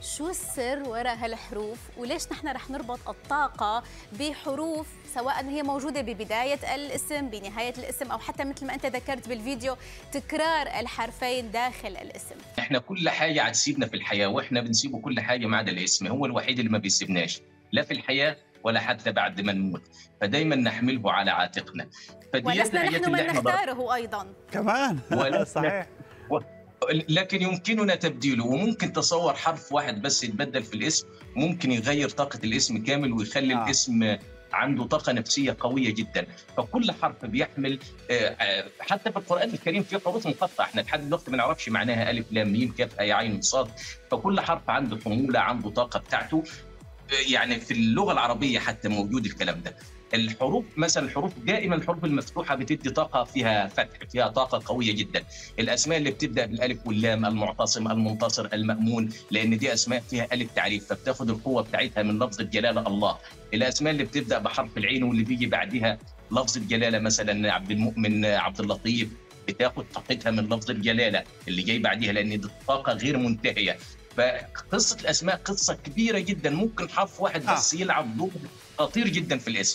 شو السر وراء هالحروف وليش نحن رح نربط الطاقة بحروف سواء هي موجودة ببداية الاسم بنهاية الاسم أو حتى مثل ما أنت ذكرت بالفيديو تكرار الحرفين داخل الاسم احنا كل حاجه هتسيبنا في الحياه واحنا بنسيبه كل حاجه ما عدا الاسم هو الوحيد اللي ما بيسيبناش لا في الحياه ولا حتى بعد ما نموت فدايما نحمله على عاتقنا فدي ولسنا الحاجات نحن اللي من إحنا ضر- نختاره أيضا كمان ولا- صحيح لكن يمكننا تبديله وممكن تصور حرف واحد بس يتبدل في الاسم ممكن يغير طاقة الاسم كامل ويخلي آه. الاسم عنده طاقة نفسية قوية جدا فكل حرف بيحمل آه، آه، حتى في القرآن الكريم في حروف مقطعة احنا لحد دلوقتي ما نعرفش معناها ألف لام ميم كاف هاء عين صاد فكل حرف عنده حمولة عنده طاقة بتاعته آه، يعني في اللغة العربية حتى موجود الكلام ده الحروف مثلا الحروف دائما الحروف المفتوحه بتدي طاقه فيها فتح فيها طاقه قويه جدا الاسماء اللي بتبدا بالالف واللام المعتصم المنتصر المامون لان دي اسماء فيها الف تعريف فبتاخد القوه بتاعتها من لفظ الجلاله الله الاسماء اللي بتبدا بحرف العين واللي بيجي بعدها لفظ الجلاله مثلا عبد المؤمن عبد اللطيف بتاخد طاقتها من لفظ الجلاله اللي جاي بعدها لان دي طاقه غير منتهيه فقصه الاسماء قصه كبيره جدا ممكن حرف واحد بس يلعب دور خطير جدا في الاسم